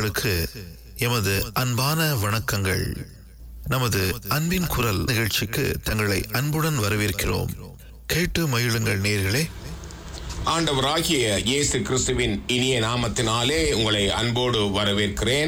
மக்களுக்கு எமது அன்பான வணக்கங்கள் நமது அன்பின் குரல் நிகழ்ச்சிக்கு தங்களை அன்புடன் வரவேற்கிறோம் கேட்டு மகிழுங்கள் நேர்களே ஆண்டவராகிய இயேசு கிறிஸ்துவின் இனிய நாமத்தினாலே உங்களை அன்போடு வரவேற்கிறேன்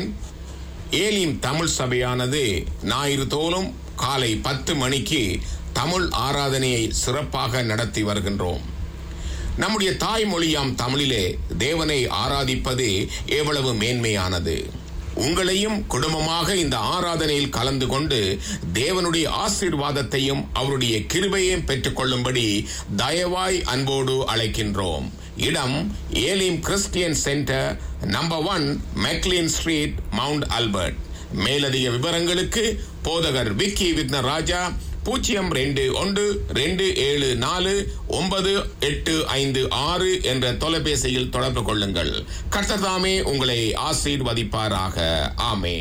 ஏலிம் தமிழ் சபையானது ஞாயிறு தோறும் காலை பத்து மணிக்கு தமிழ் ஆராதனையை சிறப்பாக நடத்தி வருகின்றோம் நம்முடைய தாய்மொழியாம் தமிழிலே தேவனை ஆராதிப்பது எவ்வளவு மேன்மையானது உங்களையும் குடும்பமாக இந்த ஆராதனையில் கலந்து கொண்டு தேவனுடைய ஆசீர்வாதத்தையும் அவருடைய கிருபையையும் பெற்றுக்கொள்ளும்படி தயவாய் அன்போடு அழைக்கின்றோம் இடம் Elim Christian centre number one McLean street Mount Albert மேலதிக விவரங்களுக்கு போதகர் விக்கி விக்னராஜா பூஜ்ஜியம் ரெண்டு ஒன்று ரெண்டு ஏழு நாலு ஒன்பது எட்டு ஐந்து ஆறு என்ற தொலைபேசியில் தொடர்பு கொள்ளுங்கள் கர்த்ததாமே உங்களை ஆசீர்வதிப்பாராக ஆமே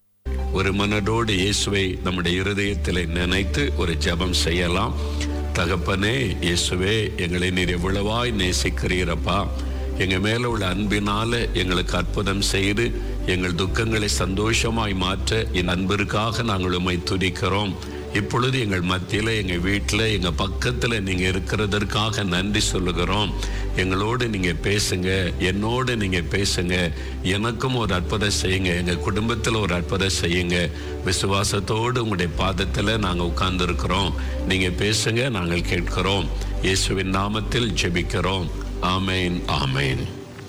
ஒரு மனதோடு இயேசுவை நம்முடைய இருதயத்தில் நினைத்து ஒரு ஜெபம் செய்யலாம் தகப்பனே இயேசுவே எங்களை நீர் எவ்வளவாய் நேசிக்கிறீரப்பா எங்க மேல உள்ள அன்பினால எங்களுக்கு அற்புதம் செய்து எங்கள் துக்கங்களை சந்தோஷமாய் மாற்ற என் அன்பிற்காக நாங்கள் உம்மை துதிக்கிறோம் இப்பொழுது எங்கள் மத்தியில் எங்கள் வீட்டில் எங்கள் பக்கத்தில் நீங்கள் இருக்கிறதற்காக நன்றி சொல்லுகிறோம் எங்களோடு நீங்கள் பேசுங்க என்னோடு நீங்கள் பேசுங்க எனக்கும் ஒரு அற்புதம் செய்யுங்க எங்கள் குடும்பத்தில் ஒரு அற்புதம் செய்யுங்க விசுவாசத்தோடு உங்களுடைய பாதத்தில் நாங்கள் உட்கார்ந்துருக்கிறோம் நீங்கள் பேசுங்க நாங்கள் கேட்கிறோம் இயேசுவின் நாமத்தில் ஜெபிக்கிறோம் ஆமேன் ஆமேன்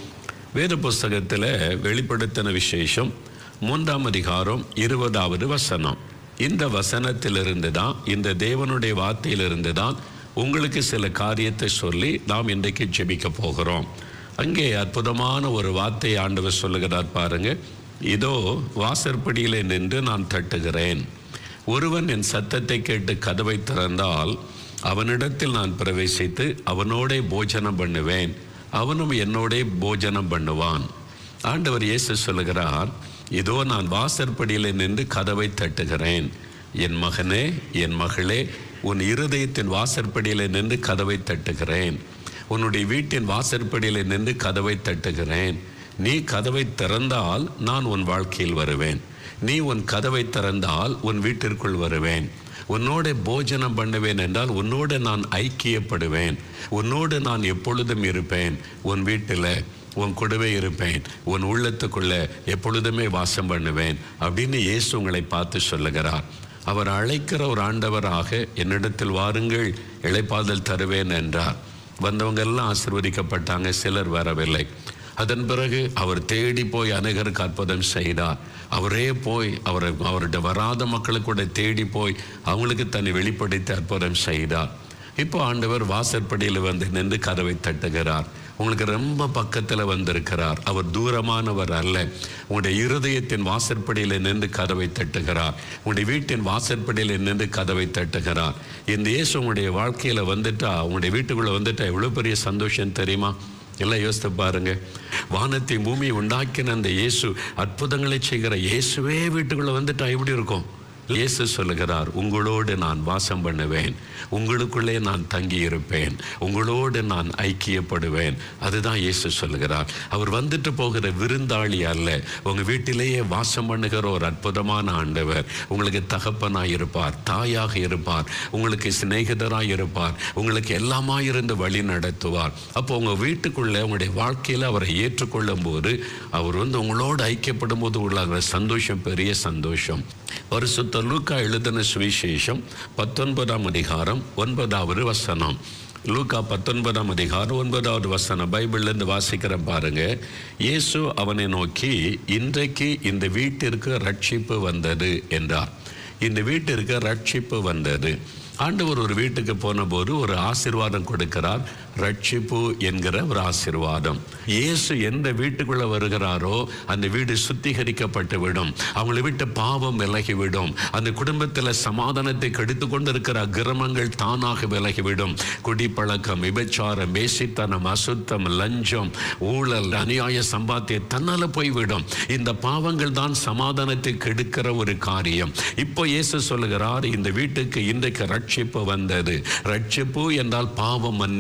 வேத புஸ்தகத்தில் வெளிப்படுத்தின விசேஷம் மூன்றாம் அதிகாரம் இருபதாவது வசனம் இந்த வசனத்திலிருந்து தான் இந்த தேவனுடைய வார்த்தையிலிருந்து தான் உங்களுக்கு சில காரியத்தை சொல்லி நாம் இன்றைக்கு ஜெபிக்க போகிறோம் அங்கே அற்புதமான ஒரு வார்த்தையை ஆண்டவர் சொல்லுகிறார் பாருங்க இதோ வாசற்படியிலே நின்று நான் தட்டுகிறேன் ஒருவன் என் சத்தத்தை கேட்டு கதவை திறந்தால் அவனிடத்தில் நான் பிரவேசித்து அவனோடே போஜனம் பண்ணுவேன் அவனும் என்னோடே போஜனம் பண்ணுவான் ஆண்டவர் இயேசு சொல்லுகிறார் இதோ நான் வாசற்படியில் நின்று கதவை தட்டுகிறேன் என் மகனே என் மகளே உன் இருதயத்தின் வாசற்படியில் நின்று கதவை தட்டுகிறேன் உன்னுடைய வீட்டின் வாசற்படியில் நின்று கதவை தட்டுகிறேன் நீ கதவை திறந்தால் நான் உன் வாழ்க்கையில் வருவேன் நீ உன் கதவை திறந்தால் உன் வீட்டிற்குள் வருவேன் உன்னோட போஜனம் பண்ணுவேன் என்றால் உன்னோடு நான் ஐக்கியப்படுவேன் உன்னோடு நான் எப்பொழுதும் இருப்பேன் உன் வீட்டில் உன் கூடவே இருப்பேன் உன் உள்ளத்துக்குள்ள எப்பொழுதுமே வாசம் பண்ணுவேன் அப்படின்னு இயேசு உங்களை பார்த்து சொல்லுகிறார் அவர் அழைக்கிற ஒரு ஆண்டவராக என்னிடத்தில் வாருங்கள் இளைப்பாதல் தருவேன் என்றார் வந்தவங்க எல்லாம் ஆசிர்வதிக்கப்பட்டாங்க சிலர் வரவில்லை அதன் பிறகு அவர் தேடி போய் அநேகருக்கு அற்புதம் செய்தார் அவரே போய் அவரை அவர்கிட்ட வராத மக்களுக்கு கூட தேடி போய் அவங்களுக்கு தன்னை வெளிப்படுத்தி அற்புதம் செய்தார் இப்போ ஆண்டவர் வாசற்படியில் வந்து நின்று கதவை தட்டுகிறார் உங்களுக்கு ரொம்ப பக்கத்தில் வந்திருக்கிறார் அவர் தூரமானவர் அல்ல உங்களுடைய இருதயத்தின் வாசற்படியில் நின்று கதவை தட்டுகிறார் உங்களுடைய வீட்டின் வாசற்படியில் நின்று கதவை தட்டுகிறார் இந்த இயேசு உங்களுடைய வாழ்க்கையில் வந்துட்டா உங்களுடைய வீட்டுக்குள்ளே வந்துட்டா எவ்வளோ பெரிய சந்தோஷம் தெரியுமா எல்லாம் யோசித்து பாருங்க வானத்தை பூமி உண்டாக்கின அந்த இயேசு அற்புதங்களை செய்கிற இயேசுவே வீட்டுக்குள்ளே வந்துட்டா எப்படி இருக்கும் இயேசு சொல்லுகிறார் உங்களோடு நான் வாசம் பண்ணுவேன் உங்களுக்குள்ளே நான் தங்கி இருப்பேன் உங்களோடு நான் ஐக்கியப்படுவேன் அதுதான் இயேசு சொல்லுகிறார் அவர் வந்துட்டு போகிற விருந்தாளி அல்ல உங்க வீட்டிலேயே வாசம் பண்ணுகிற ஒரு அற்புதமான ஆண்டவர் உங்களுக்கு தகப்பனாய் இருப்பார் தாயாக இருப்பார் உங்களுக்கு சிநேகிதராய் இருப்பார் உங்களுக்கு எல்லாமா இருந்து வழி நடத்துவார் அப்போ உங்க வீட்டுக்குள்ள உங்களுடைய வாழ்க்கையில அவரை ஏற்றுக்கொள்ளும் போது அவர் வந்து உங்களோடு ஐக்கியப்படும் போது உள்ள சந்தோஷம் பெரிய சந்தோஷம் பரிசுத்த லூக்கா எழுதின சுவிசேஷம் பத்தொன்பதாம் அதிகாரம் ஒன்பதாவது வசனம் லூக்கா பத்தொன்பதாம் அதிகாரம் ஒன்பதாவது வசனம் பைபிள்லேருந்து வாசிக்கிற பாருங்க இயேசு அவனை நோக்கி இன்றைக்கு இந்த வீட்டிற்கு ரட்சிப்பு வந்தது என்றார் இந்த வீட்டிற்கு ரட்சிப்பு வந்தது ஆண்டவர் ஒரு வீட்டுக்கு போன போது ஒரு ஆசிர்வாதம் கொடுக்கிறார் ரட்சிப்பு என்கிற ஒரு ஆசிர்வாதம் இயேசு எந்த வீட்டுக்குள்ள வருகிறாரோ அந்த வீடு சுத்திகரிக்கப்பட்டு விடும் அவங்களை விட்டு பாவம் விலகிவிடும் அந்த குடும்பத்தில் சமாதானத்தை கெடுத்து கொண்டிருக்கிற அக்கிரமங்கள் தானாக விலகிவிடும் குடிப்பழக்கம் விபச்சாரம் வேசித்தனம் அசுத்தம் லஞ்சம் ஊழல் அநியாய சம்பாத்திய தன்னால போய்விடும் இந்த பாவங்கள் தான் சமாதானத்தை கெடுக்கிற ஒரு காரியம் இப்போ இயேசு சொல்லுகிறார் இந்த வீட்டுக்கு இன்றைக்கு ரட்சிப்பு வந்தது ரட்சிப்பு என்றால் பாவ மன்னிப்பு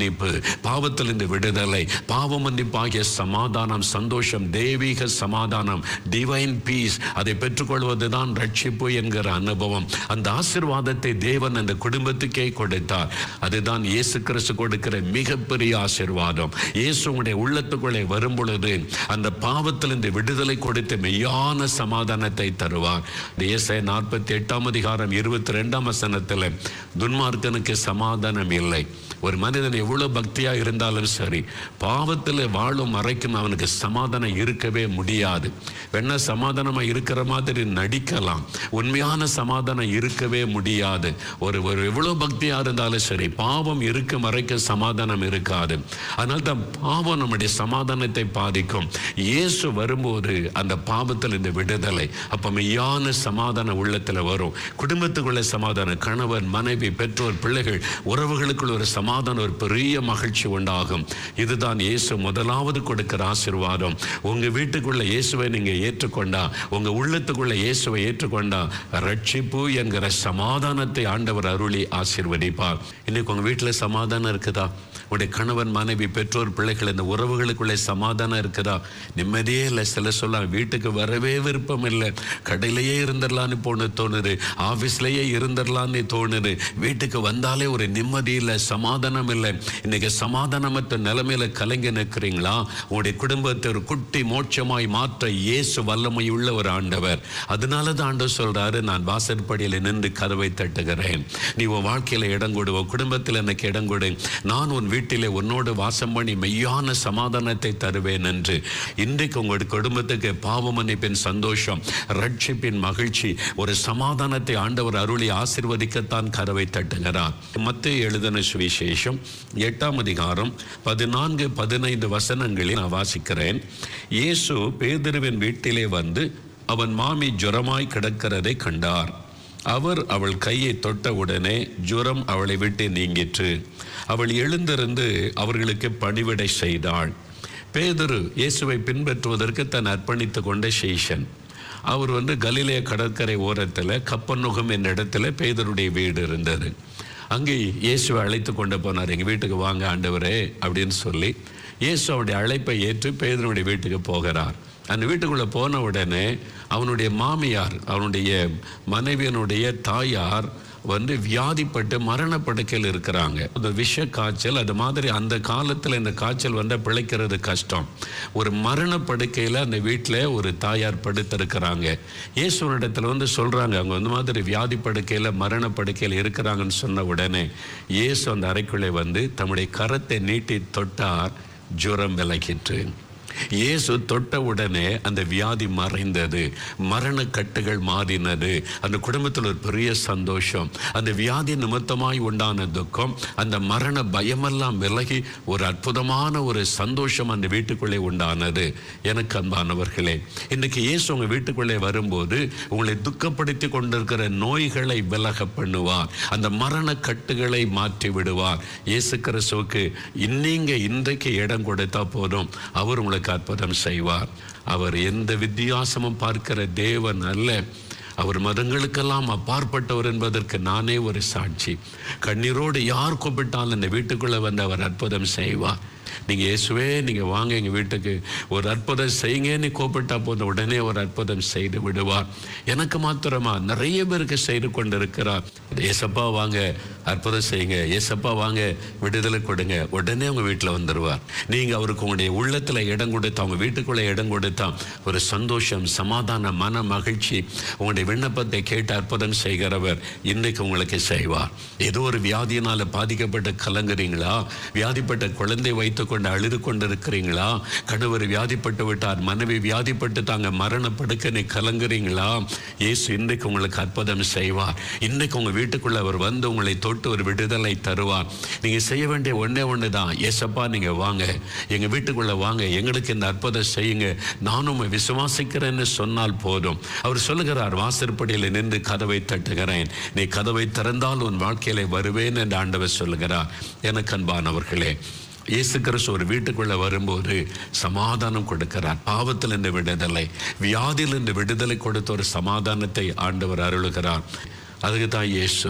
பாவத்தில் இந்த விடுதலை பாவ மன்னிப்பாகிய சமாதானம் சந்தோஷம் தெய்வீக சமாதானம் டிவைன் பீஸ் அதை பெற்றுக்கொள்வதுதான் ரட்சிப்பு என்கிற அனுபவம் அந்த ஆசிர்வாதத்தை தேவன் அந்த குடும்பத்துக்கே கொடுத்தார் அதுதான் இயேசு கிறிஸ்து கொடுக்கிற மிகப்பெரிய ஆசிர்வாதம் இயேசு உங்களுடைய உள்ளத்துக்குள்ளே வரும் பொழுது அந்த பாவத்திலிருந்து விடுதலை கொடுத்து மெய்யான சமாதானத்தை தருவார் இயேசை நாற்பத்தி எட்டாம் அதிகாரம் இருபத்தி ரெண்டாம் வசனத்தில் துன்மார்க்கனுக்கு சமாதானம் இல்லை ஒரு மனிதன் எவ்வளவு பக்தியா இருந்தாலும் சரி பாவத்தில் வாழும் வரைக்கும் அவனுக்கு சமாதானம் இருக்கவே முடியாது வேணா சமாதானமா இருக்கிற மாதிரி நடிக்கலாம் உண்மையான சமாதானம் இருக்கவே முடியாது ஒரு ஒரு எவ்வளவு பக்தியா இருந்தாலும் சரி பாவம் இருக்கும் வரைக்கும் சமாதானம் இருக்காது அதனால தான் பாவம் நம்முடைய சமாதானத்தை பாதிக்கும் இயேசு வரும்போது அந்த பாவத்தில் இந்த விடுதலை அப்ப மெய்யான சமாதானம் உள்ளத்துல வரும் குடும்பத்துக்குள்ள சமாதானம் கணவன் மனைவி பெற்றோர் பிள்ளைகள் உறவுகளுக்குள்ள ஒரு சமாதானம் ஒரு பெரிய மகிழ்ச்சி உண்டாகும் இதுதான் இயேசு முதலாவது கொடுக்கிற ஆசீர்வாதம் உங்க வீட்டுக்குள்ள இயேசுவை நீங்க ஏற்றுக்கொண்டா உங்க உள்ளத்துக்குள்ள இயேசுவை ஏற்றுக்கொண்டா ரட்சிப்பு என்கிற சமாதானத்தை ஆண்டவர் அருளி ஆசீர்வதிப்பார் இன்னைக்கு உங்க வீட்டுல சமாதானம் இருக்குதா உடைய கணவன் மனைவி பெற்றோர் பிள்ளைகள் இந்த உறவுகளுக்குள்ளே சமாதானம் இருக்குதா நிம்மதியே இல்லை சில சொல்ல வீட்டுக்கு வரவே விருப்பம் இல்லை கடையிலேயே இருந்துடலான்னு போன தோணுது ஆஃபீஸ்லேயே இருந்துடலான்னு தோணுது வீட்டுக்கு வந்தாலே ஒரு நிம்மதி இல்லை சமாதானம் இல்லை இன்னைக்கு சமாதானமற்ற நிலைமையில கலங்கி நிற்கிறீங்களா உங்களுடைய குடும்பத்தை ஒரு குட்டி மோட்சமாய் மாற்ற இயேசு வல்லமை உள்ள ஒரு ஆண்டவர் அதனால தான் ஆண்டவர் சொல்றாரு நான் வாசற்படியில் நின்று கதவை தட்டுகிறேன் நீ உன் வாழ்க்கையில இடம் கொடு உன் குடும்பத்தில் எனக்கு இடம் கொடு நான் உன் வீட்டிலே உன்னோடு வாசம் பண்ணி மெய்யான சமாதானத்தை தருவேன் என்று இன்றைக்கு உங்களுடைய குடும்பத்துக்கு பாவ மன்னிப்பின் சந்தோஷம் ரட்சிப்பின் மகிழ்ச்சி ஒரு சமாதானத்தை ஆண்டவர் அருளி ஆசிர்வதிக்கத்தான் கதவை தட்டுகிறார் மத்திய எழுதின சுவிசேஷம் எட்டாம் அதிகாரம் பதினான்கு பதினைந்து வசனங்களில் நான் வாசிக்கிறேன் இயேசு பேதுருவின் வீட்டிலே வந்து அவன் மாமி ஜுரமாய் கிடக்கிறதை கண்டார் அவர் அவள் கையை தொட்ட உடனே ஜுரம் அவளை விட்டு நீங்கிற்று அவள் எழுந்திருந்து அவர்களுக்கு பணிவிடை செய்தாள் பேதுரு இயேசுவை பின்பற்றுவதற்கு தன் அர்ப்பணித்து கொண்ட சேஷன் அவர் வந்து கலிலேய கடற்கரை ஓரத்தில் கப்பநுகம் என்ற இடத்துல பேதருடைய வீடு இருந்தது அங்கே இயேசுவை அழைத்து கொண்டு போனார் எங்கள் வீட்டுக்கு வாங்க ஆண்டவரே அப்படின்னு சொல்லி இயேசு அவருடைய அழைப்பை ஏற்று பேதருடைய வீட்டுக்கு போகிறார் அந்த வீட்டுக்குள்ளே போன உடனே அவனுடைய மாமியார் அவனுடைய மனைவியனுடைய தாயார் வந்து வியாதிப்பட்டு மரணப்படுக்கையில் இருக்கிறாங்க அந்த விஷ காய்ச்சல் அது மாதிரி அந்த காலத்தில் இந்த காய்ச்சல் வந்தால் பிழைக்கிறது கஷ்டம் ஒரு மரணப்படுக்கையில் அந்த வீட்டில் ஒரு தாயார் படுத்திருக்கிறாங்க இயேசுவனிடத்தில் வந்து சொல்கிறாங்க அவங்க அந்த மாதிரி வியாதி படுக்கையில் மரணப்படுக்கையில் இருக்கிறாங்கன்னு சொன்ன உடனே இயேசு அந்த அறைக்குள்ளே வந்து தம்முடைய கரத்தை நீட்டி தொட்டார் ஜுரம் விலகிற்று இயேசு தொட்ட உடனே அந்த வியாதி மறைந்தது மரண கட்டுகள் மாறினது அந்த குடும்பத்தில் ஒரு பெரிய சந்தோஷம் அந்த வியாதி நிமித்தமாய் உண்டான துக்கம் அந்த மரண பயமெல்லாம் விலகி ஒரு அற்புதமான ஒரு சந்தோஷம் அந்த வீட்டுக்குள்ளே உண்டானது எனக்கு அன்பானவர்களே இன்னைக்கு இயேசு உங்க வீட்டுக்குள்ளே வரும்போது உங்களை துக்கப்படுத்தி கொண்டிருக்கிற நோய்களை விலக பண்ணுவார் அந்த மரண கட்டுகளை மாற்றி விடுவார் இயேசு கிறிஸ்துவுக்கு இன்னீங்க இன்றைக்கு இடம் கொடுத்தா போதும் அவர் உங்களுக்கு அற்புதம் செய்வார் அவர் எந்த வித்தியாசமும் பார்க்கிற தேவன் அல்ல அவர் மதங்களுக்கெல்லாம் அப்பாற்பட்டவர் என்பதற்கு நானே ஒரு சாட்சி கண்ணீரோடு யார் கூப்பிட்டாலும் இந்த வீட்டுக்குள்ளே வந்து அவர் அற்புதம் செய்வார் நீங்கள் இயேசுவே நீங்கள் வாங்க எங்கள் வீட்டுக்கு ஒரு அற்புதம் செய்யுங்கன்னு கூப்பிட்டா போதும் உடனே ஒரு அற்புதம் செய்து விடுவார் எனக்கு மாத்திரமா நிறைய பேருக்கு செய்து கொண்டிருக்கிறார் ஏசப்பா வாங்க அற்புதம் செய்யுங்க ஏசப்பா வாங்க விடுதலை கொடுங்க உடனே உங்கள் வீட்டில் வந்துடுவார் நீங்கள் அவருக்கு உங்களுடைய உள்ளத்தில் இடம் கொடுத்தா அவங்க வீட்டுக்குள்ளே இடம் கொடுத்தா ஒரு சந்தோஷம் சமாதானம் மன மகிழ்ச்சி உங்களுடைய விண்ணப்பத்தை கேட்டு அற்புதம் செய்கிறவர் இன்னைக்கு உங்களுக்கு செய்வார் ஏதோ ஒரு வியாதியினால் பாதிக்கப்பட்டு கலங்குறீங்களா வியாதிப்பட்ட குழந்தை வைத்துக்கொண்டு அழுது கொண்டு இருக்கிறீங்களா கணவர் வியாதிப்பட்டு விட்டார் மனைவி வியாதிப்பட்டு தாங்க மரணப்படுக்க நீ கலங்குறீங்களா இயேசு இன்றைக்கு உங்களுக்கு அற்புதம் செய்வார் இன்னைக்கு உங்க வீட்டுக்குள்ள அவர் வந்து உங்களை தொட்டு ஒரு விடுதலை தருவார் நீங்க செய்ய வேண்டிய ஒண்ணே ஒன்று தான் ஏசப்பா நீங்க வாங்க எங்க வீட்டுக்குள்ள வாங்க எங்களுக்கு இந்த அற்புதம் செய்யுங்க நானும் உம்மை விசுவாசிக்கிறேன்னு சொன்னால் போதும் அவர் சொல்லுகிறார் வாசற்படியில் நின்று கதவை தட்டுகிறேன் நீ கதவை திறந்தால் உன் வாழ்க்கையில வருவேன் என்று ஆண்டவர் சொல்லுகிறார் எனக்கு அன்பானவர்களே இயேசு கிறிஸ்து ஒரு வீட்டுக்குள்ள வரும்போது சமாதானம் கொடுக்கிறார் பாவத்தில் இருந்து விடுதலை வியாதியில் இருந்து விடுதலை கொடுத்த ஒரு சமாதானத்தை ஆண்டவர் அருளுகிறார் அதுக்கு தான் இயேசு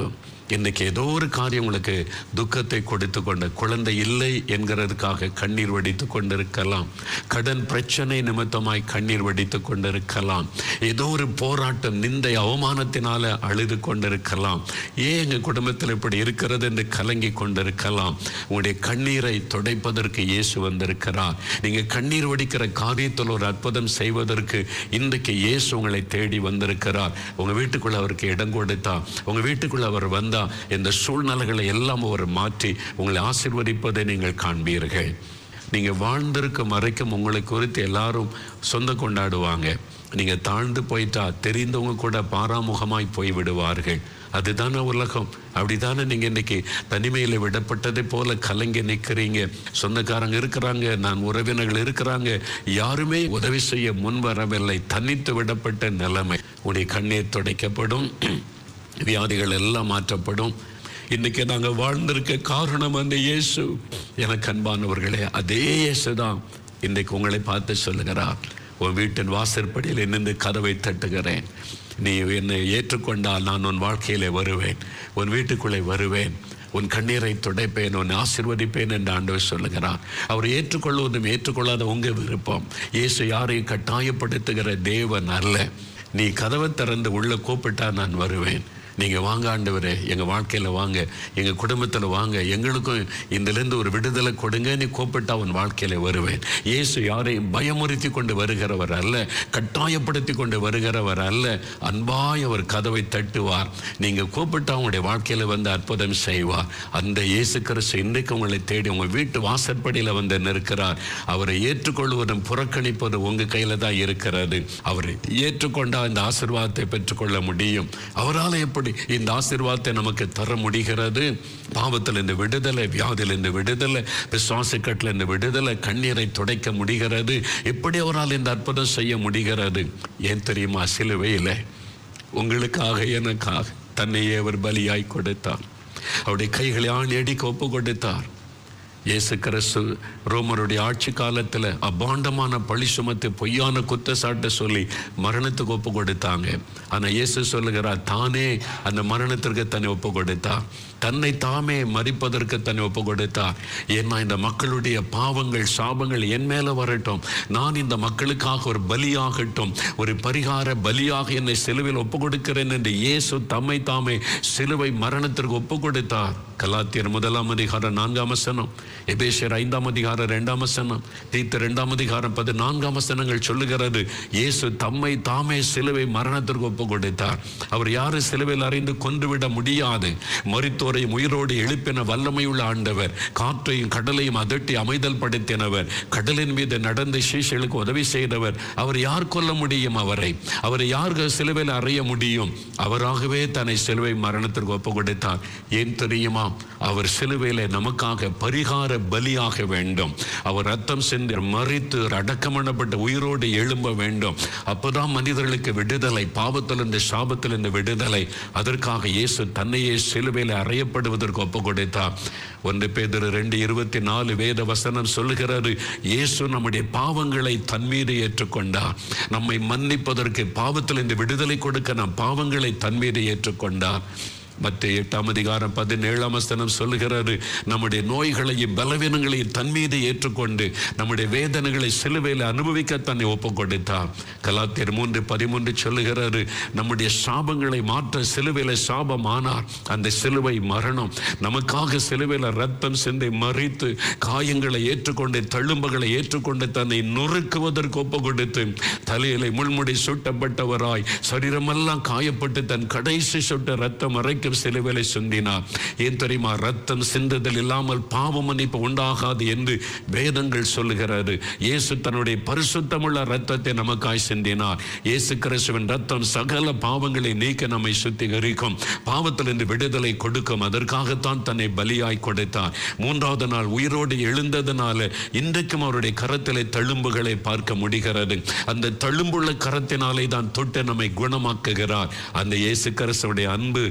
இன்னைக்கு ஏதோ ஒரு காரியம் உங்களுக்கு துக்கத்தை கொடுத்து கொண்ட குழந்தை இல்லை என்கிறதுக்காக கண்ணீர் வடித்து கொண்டிருக்கலாம் கடன் பிரச்சனை நிமித்தமாய் கண்ணீர் வடித்து கொண்டிருக்கலாம் ஏதோ ஒரு போராட்டம் நிந்தை அவமானத்தினால அழுது கொண்டிருக்கலாம் ஏன் எங்க குடும்பத்தில் இப்படி இருக்கிறது என்று கலங்கி கொண்டிருக்கலாம் உங்களுடைய கண்ணீரை துடைப்பதற்கு இயேசு வந்திருக்கிறார் நீங்க கண்ணீர் வடிக்கிற காரியத்தில் ஒரு அற்புதம் செய்வதற்கு இன்றைக்கு இயேசு உங்களை தேடி வந்திருக்கிறார் உங்க வீட்டுக்குள்ள அவருக்கு இடம் கொடுத்தா உங்க வீட்டுக்குள்ள அவர் வந்தா இந்த சூழ்நிலைகளை எல்லாம் அவர் மாற்றி உங்களை ஆசீர்வதிப்பதை நீங்கள் காண்பீர்கள் நீங்க வாழ்ந்திருக்கும் வரைக்கும் உங்களை குறித்து எல்லாரும் சொந்த கொண்டாடுவாங்க நீங்க தாழ்ந்து போயிட்டா தெரிந்தவங்க கூட பாராமுகமாய் போய் விடுவார்கள் அதுதானே உலகம் அப்படிதானே நீங்க இன்னைக்கு தனிமையில விடப்பட்டதை போல கலங்கி நிற்கிறீங்க சொந்தக்காரங்க இருக்கிறாங்க நான் உறவினர்கள் இருக்கிறாங்க யாருமே உதவி செய்ய முன் வரவில்லை தனித்து விடப்பட்ட நிலைமை உடைய கண்ணீர் துடைக்கப்படும் வியாதிகள் எல்லாம் மாற்றப்படும் இன்னைக்கு நாங்க வாழ்ந்திருக்க காரணம் அந்த இயேசு எனக்கு அன்பானவர்களே அதே இயேசு தான் இன்னைக்கு உங்களை பார்த்து சொல்லுகிறார் உன் வீட்டின் வாசற்படியில் நின்று கதவை தட்டுகிறேன் நீ என்னை ஏற்றுக்கொண்டால் நான் உன் வாழ்க்கையிலே வருவேன் உன் வீட்டுக்குள்ளே வருவேன் உன் கண்ணீரை துடைப்பேன் உன் ஆசிர்வதிப்பேன் என்று ஆண்டவர் சொல்லுகிறார் அவர் ஏற்றுக்கொள்வதும் ஏற்றுக்கொள்ளாத உங்க விருப்பம் இயேசு யாரையும் கட்டாயப்படுத்துகிற தேவன் அல்ல நீ கதவை திறந்து உள்ள கூப்பிட்டா நான் வருவேன் நீங்க வாங்க ஆண்டவரே எங்க வாழ்க்கையில வாங்க எங்க குடும்பத்துல வாங்க எங்களுக்கும் இதிலிருந்து ஒரு விடுதலை கொடுங்க நீ கூப்பிட்டா உன் வாழ்க்கையில வருவேன் இயேசு யாரையும் பயமுறுத்தி கொண்டு வருகிறவர் அல்ல கட்டாயப்படுத்தி கொண்டு வருகிறவர் அல்ல அன்பாய் அவர் கதவை தட்டுவார் நீங்க கூப்பிட்டா உங்களுடைய வாழ்க்கையில வந்து அற்புதம் செய்வார் அந்த இயேசு கிறிஸ்து இன்றைக்கு உங்களை தேடி உங்க வீட்டு வாசற்படியில வந்து நிற்கிறார் அவரை ஏற்றுக்கொள்வதும் புறக்கணிப்பதும் உங்க கையில தான் இருக்கிறது அவரை ஏற்றுக்கொண்டா இந்த ஆசீர்வாதத்தை பெற்றுக்கொள்ள முடியும் அவரால் எப்படி இந்த ஆசீர்வாதத்தை நமக்கு தர முடிகிறது பாவத்தில் இந்த விடுதலை வியாதியில் இந்த விடுதலை விசுவாசக்கட்டில் இந்த விடுதலை கண்ணீரை துடைக்க முடிகிறது எப்படி அவரால் இந்த அற்புதம் செய்ய முடிகிறது ஏன் தெரியுமா சிலுவையில் உங்களுக்காக எனக்காக தன்னையே அவர் பலியாய் கொடுத்தார் அவருடைய கைகளை ஆணி அடிக்க ஒப்பு கொடுத்தார் இயேசு கிறிஸ்து ரோமருடைய ஆட்சி காலத்தில் அபாண்டமான பழி சுமத்து பொய்யான குற்றச்சாட்டை சொல்லி மரணத்துக்கு ஒப்பு கொடுத்தாங்க ஆனால் இயேசு சொல்லுகிறார் தானே அந்த மரணத்திற்கு தன்னை ஒப்பு கொடுத்தார் தன்னை தாமே மறிப்பதற்கு தன்னை ஒப்பு கொடுத்தார் ஏன்னா இந்த மக்களுடைய பாவங்கள் சாபங்கள் என் மேல வரட்டும் நான் இந்த மக்களுக்காக ஒரு பலியாகட்டும் ஒரு பரிகார பலியாக என்னை சிலுவையில் ஒப்பு கொடுக்கிறேன் என்று இயேசு தம்மை தாமே சிலுவை மரணத்திற்கு ஒப்பு கொடுத்தார் கலாத்தியர் முதலாம் அதிகாரம் நான்காம் வசனம் எபேசியர் ஐந்தாம் அதிகாரம் இரண்டாம் வசனம் தீத்து இரண்டாம் அதிகாரம் பதினான்காம் வசனங்கள் சொல்லுகிறது இயேசு தம்மை தாமே சிலுவை மரணத்திற்கு ஒப்பு கொடுத்தார் அவர் யாரும் சிலுவையில் அறிந்து கொன்றுவிட முடியாது மரித்தோரையும் உயிரோடு எழுப்பின வல்லமையுள்ள ஆண்டவர் காற்றையும் கடலையும் அதட்டி அமைதல் படுத்தினவர் கடலின் மீது நடந்து சீஷர்களுக்கு உதவி செய்தவர் அவர் யார் கொல்ல முடியும் அவரை அவரை யார் சிலுவையில் அறைய முடியும் அவராகவே தன்னை சிலுவை மரணத்திற்கு ஒப்பு கொடுத்தார் ஏன் தெரியுமா அவர் சிலுவையில நமக்காக பரிகார பலியாக வேண்டும் அவர் ரத்தம் சென்று மறித்து அடக்கம் பண்ணப்பட்ட உயிரோடு எழும்ப வேண்டும் அப்போதான் மனிதர்களுக்கு விடுதலை பாவத்திலிருந்து சாபத்திலிருந்து விடுதலை அதற்காக இயேசு தன்னையே சிலுவையில் அறையப்படுவதற்கு ஒப்பு கொடுத்தார் ஒன்று பேதர் ரெண்டு இருபத்தி நாலு வேத வசனம் சொல்லுகிறது இயேசு நம்முடைய பாவங்களை தன் மீது ஏற்றுக்கொண்டார் நம்மை மன்னிப்பதற்கு பாவத்திலிருந்து விடுதலை கொடுக்க நம் பாவங்களை தன் மீது ஏற்றுக்கொண்டார் மற்ற எட்டாம் அதிகாரம் பதினேழாம் வசனம் சொல்லுகிறது நம்முடைய நோய்களையும் பலவீனங்களையும் தன் மீது ஏற்றுக்கொண்டு நம்முடைய வேதனைகளை சிலுவையில் அனுபவிக்க தன்னை ஒப்பு கொடுத்தார் கலாத்தியர் மூன்று பதிமூன்று சொல்லுகிறாரு நம்முடைய சாபங்களை மாற்ற சிலுவையில் சாபம் ஆனார் அந்த சிலுவை மரணம் நமக்காக சிலுவையில் ரத்தம் சிந்தை மறித்து காயங்களை ஏற்றுக்கொண்டு தழும்புகளை ஏற்றுக்கொண்டு தன்னை நொறுக்குவதற்கு ஒப்பு கொடுத்து தலையில முள்முடி சுட்டப்பட்டவராய் சரீரமெல்லாம் காயப்பட்டு தன் கடைசி சுட்ட ரத்தம் வரைக்கும் சிலுவையில சிந்தினார் ஏன் தெரியுமா ரத்தம் சிந்துதல் இல்லாமல் பாவ மன்னிப்பு உண்டாகாது என்று வேதங்கள் சொல்லுகிறது இயேசு தன்னுடைய பரிசுத்தமுள்ள ரத்தத்தை நமக்காய் சிந்தினார் இயேசு கிறிஸ்துவின் ரத்தம் சகல பாவங்களை நீக்க நம்மை சுத்திகரிக்கும் பாவத்திலிருந்து விடுதலை கொடுக்கும் அதற்காகத்தான் தன்னை பலியாய் கொடுத்தார் மூன்றாவது நாள் உயிரோடு எழுந்ததுனால இன்றைக்கும் அவருடைய கரத்திலே தழும்புகளை பார்க்க முடிகிறது அந்த தழும்புள்ள கரத்தினாலே தான் தொட்டு நம்மை குணமாக்குகிறார் அந்த இயேசு கிறிஸ்துவுடைய அன்பு இன்றைக்கு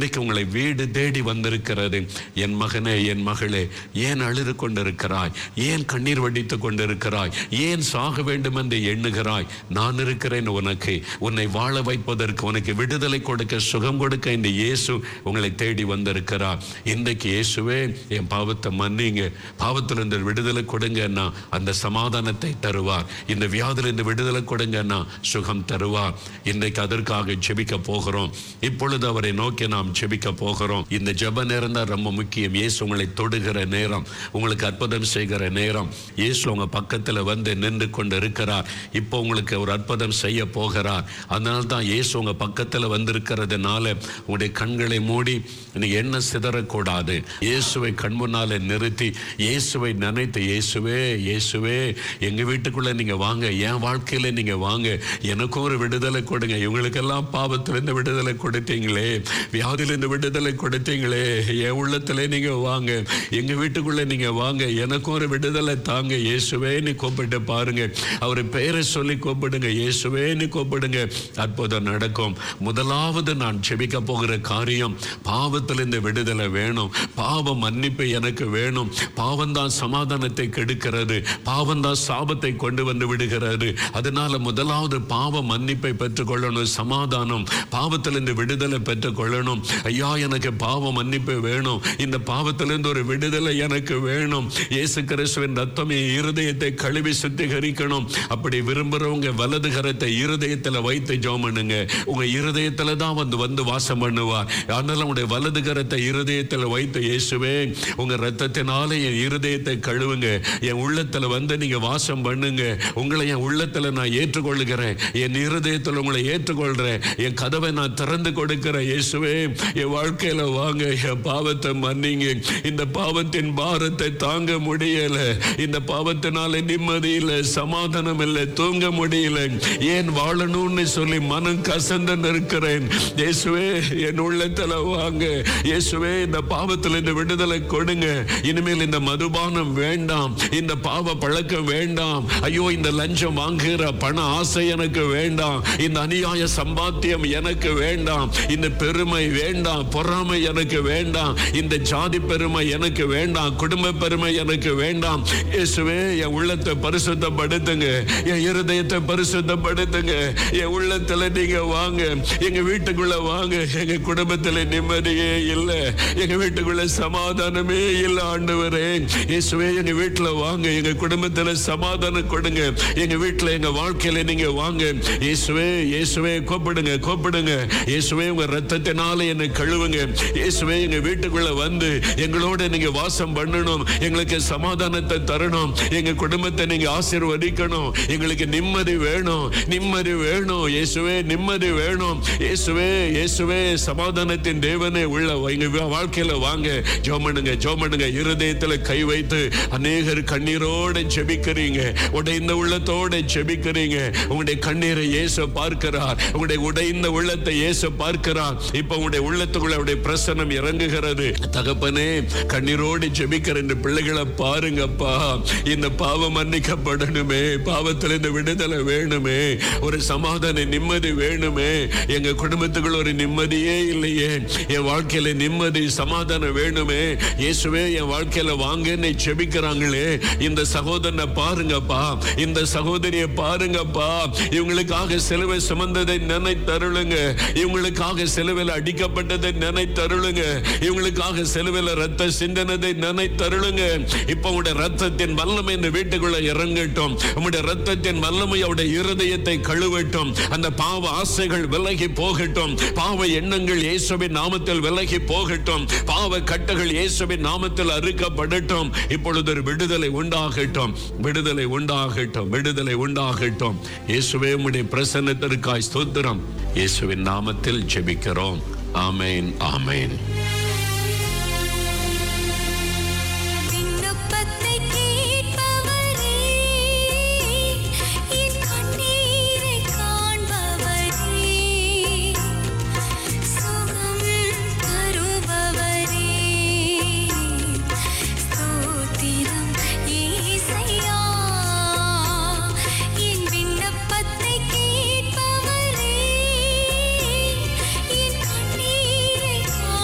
இன்றைக்கு உங்களை வீடு தேடி வந்திருக்கிறது என் மகனே என் மகளே ஏன் அழுது கொண்டிருக்கிறாய் ஏன் கண்ணீர் வடித்து கொண்டிருக்கிறாய் ஏன் சாக வேண்டும் என்று எண்ணுகிறாய் நான் இருக்கிறேன் உனக்கு உன்னை வாழ வைப்பதற்கு உனக்கு விடுதலை கொடுக்க சுகம் கொடுக்க இந்த இயேசு உங்களை தேடி வந்திருக்கிறார் இன்றைக்கு இயேசுவே என் பாவத்தை மன்னிங்க பாவத்திலிருந்து விடுதலை கொடுங்கன்னா அந்த சமாதானத்தை தருவார் இந்த வியாதிலிருந்து விடுதலை கொடுங்கன்னா சுகம் தருவார் இன்றைக்கு அதற்காக ஜெபிக்க போகிறோம் இப்பொழுது அவரை நோக்கி நாம் ஜெபிக்க போகிறோம் இந்த ஜெப நேரம் தான் ரொம்ப முக்கியம் இயேசு உங்களை தொடுகிற நேரம் உங்களுக்கு அற்புதம் செய்கிற நேரம் இயேசு உங்க பக்கத்துல வந்து நின்று கொண்டு இருக்கிறார் இப்போ உங்களுக்கு ஒரு அற்புதம் செய்ய போகிறார் அதனால தான் இயேசு உங்க பக்கத்துல வந்திருக்கிறதுனால உங்களுடைய கண்களை மூடி நீங்க என்ன சிதறக்கூடாது இயேசுவை கண் முன்னால நிறுத்தி இயேசுவை நினைத்து இயேசுவே இயேசுவே எங்க வீட்டுக்குள்ள நீங்க வாங்க என் வாழ்க்கையில நீங்க வாங்க எனக்கும் ஒரு விடுதலை கொடுங்க இவங்களுக்கெல்லாம் பாவத்திலிருந்து விடுதலை கொடுத்தீங்களே வியாதியிலிருந்து விடுதலை கொடுத்தீங்களே என் உள்ளத்துல நீங்க வாங்க எங்க வீட்டுக்குள்ள நீங்க வாங்க எனக்கும் ஒரு விடுதலை தாங்க இயேசுவே நீ கூப்பிட்டு பாருங்க அவர் பெயரை சொல்லி கூப்பிடுங்க இயேசுவே நீ கூப்பிடுங்க அற்புதம் நடக்கும் முதலாவது நான் செபிக்க போகிற காரியம் பாவத்திலிருந்து விடுதலை வேணும் பாவ மன்னிப்பு எனக்கு வேணும் பாவம் தான் சமாதானத்தை கெடுக்கிறது பாவம் தான் சாபத்தை கொண்டு வந்து விடுகிறது அதனால முதலாவது பாவ மன்னிப்பை பெற்றுக்கொள்ளணும் சமாதானம் பாவத்திலிருந்து விடுதலை பெற்றுக்கொள்ளணும் ஐயா எனக்கு பாவ மன்னிப்பு வேணும் இந்த பாவத்திலிருந்து ஒரு விடுதலை எனக்கு வேணும் இயேசு கிறிஸ்துவின் ரத்தம் என் இருதயத்தை கழுவி சுத்திகரிக்கணும் அப்படி விரும்புறவங்க வலது கரத்தை இருதயத்துல வைத்து ஜெபம் பண்ணுங்க உங்க இருதயத்துல தான் வந்து வந்து வாசம் பண்ணுவார் அதனால உங்களுடைய வலது கரத்தை இருதயத்துல வைத்து இயேசுவே உங்க ரத்தத்தினால என் இருதயத்தை கழுவுங்க என் உள்ளத்துல வந்து நீங்க வாசம் பண்ணுங்க உங்களை என் உள்ளத்துல நான் ஏற்றுக்கொள்ளுகிறேன் என் இருதயத்துல உங்களை ஏற்றுக்கொள்றேன் என் கதவை நான் திறந்து கொடுக்கிறேன் இயேசுவே என் வாழ்க்கையில வாங்க என் பாவத்தை மன்னிங்க இந்த பாவத்தின் பாரத்தை தாங்க முடியல இந்த பாவத்தினால நிம்மதி இல்லை சமாதானம் இல்லை தூங்க முடியல ஏன் வாழணும்னு சொல்லி மனம் கசந்து நிற்கிறேன் இயேசுவே என் உள்ளத்துல வாங்க இயேசுவே இந்த பாவத்துல இந்த விடுதலை கொடுங்க இனிமேல் இந்த மதுபானம் வேண்டாம் இந்த பாவ பழக்கம் வேண்டாம் ஐயோ இந்த லஞ்சம் வாங்குகிற பண ஆசை எனக்கு வேண்டாம் இந்த அநியாய சம்பாத்தியம் எனக்கு வேண்டாம் இந்த பெருமை வேண்டாம் பொறாமை எனக்கு வேண்டாம் இந்த ஜாதி பெருமை எனக்கு வேண்டாம் குடும்ப பெருமை எனக்கு வேண்டாம் இயேசுவே என் உள்ளத்தை பரிசுத்தப்படுத்துங்க என் இருதயத்தை பரிசுத்தப்படுத்துங்க என் உள்ளத்துல நீங்க வாங்க எங்க வீட்டுக்குள்ள வாங்க எங்க குடும்பத்துல நிம்மதியே இல்லை எங்க வீட்டுக்குள்ள சமாதானமே இல்லை ஆண்டவரே இயேசுவே எங்க வீட்டுல வாங்க எங்க குடும்பத்துல சமாதானம் கொடுங்க எங்க வீட்டுல எங்க வாழ்க்கையில நீங்க வாங்க இயேசுவே இயேசுவே கூப்பிடுங்க கூப்பிடுங்க இயேசுவே உங்க ரத்தத்தினால என்னை கழுவுங்க இயேசுவே எங்க வீட்டுக்குள்ள வந்து எங்களோட நீங்க வாசம் பண்ணணும் எங்களுக்கு சமாதானத்தை தரணும் எங்க குடும்பத்தை நீங்க ஆசீர்வதிக்கணும் எங்களுக்கு நிம்மதி வேணும் நிம்மதி வேணும் இயேசுவே நிம்மதி வேணும் இயேசுவே இயேசுவே சமாதானத்தின் தேவனே உள்ள எங்க வா- வாழ்க்கையில வாங்க ஜோமனுங்க ஜோமனுங்க இருதயத்துல கை வைத்து அநேகர் கண்ணீரோட ஜெபிக்கிறீங்க உடைந்த உள்ளத்தோட ஜெபிக்கிறீங்க உங்களுடைய கண்ணீரை இயேசு பார்க்கிறார் உங்களுடைய உடைந்த உள்ளத்தை இயேசு பார்க்கிறார் இப்ப உங்களுடைய உள்ளத்துக்குள்ள அவருடைய பிரசனம் இறங்குகிறது தகப்பனே கண்ணீரோடு ஜெபிக்கிற இந்த பிள்ளைகளை பாருங்கப்பா இந்த பாவம் மன்னிக்கப்படணுமே பாவத்துல இந்த விடுதலை வேணுமே ஒரு சமாதான நிம்மதி வேணுமே எங்க குடும்பத்துக்குள்ள ஒரு நிம்மதியே இல்லையே என் வாழ்க்கையில நிம்மதி சமாதானம் வேணுமே இயேசுவே என் வாழ்க்கையில வாங்கன்னு ஜெபிக்கிறாங்களே இந்த சகோதரனை பாருங்கப்பா இந்த சகோதரியை பாருங்கப்பா இவங்களுக்காக சிலுவை சுமந்ததை நினைத்தருளுங்க இவங்களுக்காக சிலுவையில் அடிக்கப்பட்டதை நினைத்தருளுங்க இவங்களுக்காக சிலுவையில் ரத்த சிந்தனதை நினைத்தருளுங்க இப்ப உங்களுடைய ரத்தத்தின் வல்லமை இந்த வீட்டுக்குள்ள இறங்கட்டும் உங்களுடைய ரத்தத்தின் வல்லமை அவருடைய இருதயத்தை கழுவட்டும் அந்த பாவ ஆசைகள் விலகி போகட்டும் பாவ எண்ணங்கள் இயேசுவின் நாமத்தில் விலகி போகட்டும் பாவ கட்டுகள் இயேசுவின் நாமத்தில் அறுக்கப்படட்டும் இப்பொழுது ஒரு விடுதலை உண்டாகட்டும் விடுதலை உண்டாகட்டும் விடுதலை உண்டாகட்டும் இயேசுவே உம்முடைய பிரசன்னத்திற்காய் ஸ்தோத்திரம் இயேசுவின் நாமத்தில் ஜெபிக்கிறோம் ஆமென் ஆமென் விண்ணப்பத்தை கேட்பவரே என் கண்ணீரை காண்பவரே சுகம் தருபவரே ஸ்தோத்திரம் இயேசையா என் விண்ணப்பத்தை கேட்பவரே என் கண்ணீரை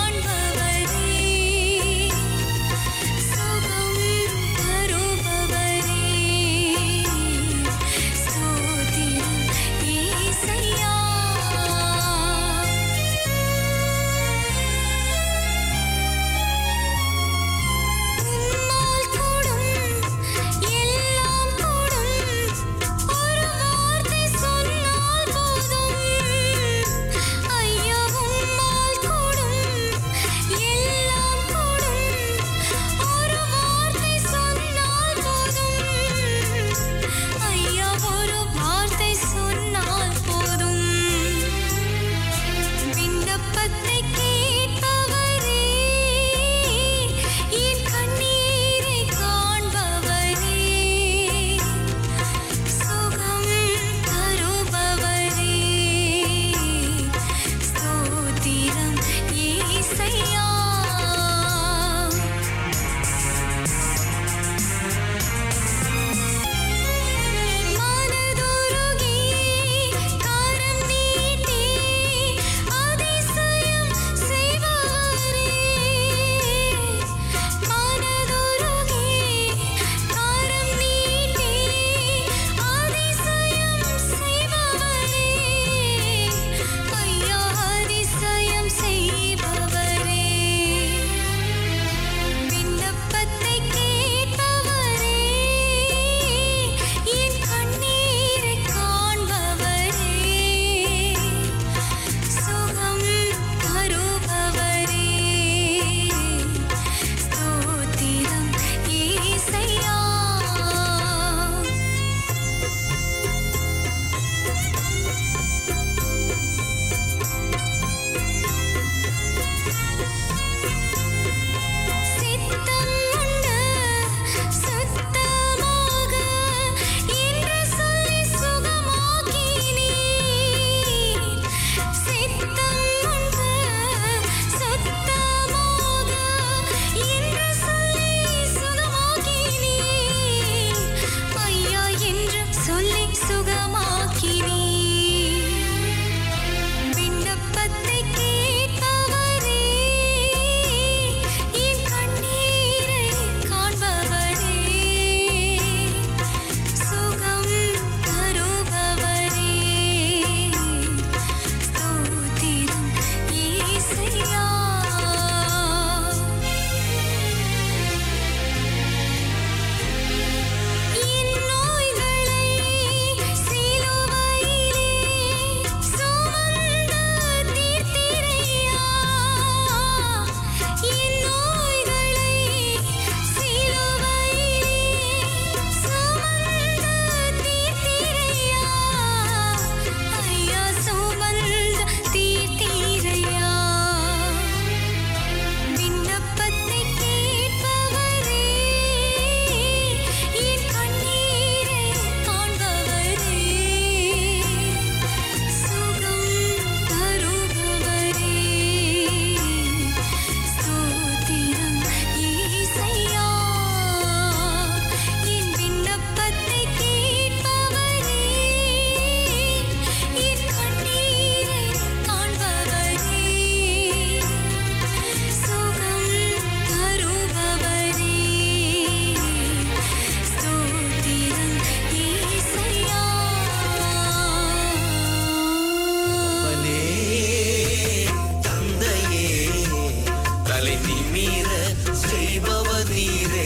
தலை நிமிர செய்பவர் நீரே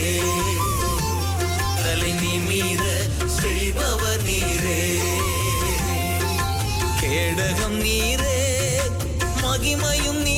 தலை நிமிர செய்பவர் நீரே கேடகம் நீரே மகிமையும் நீரே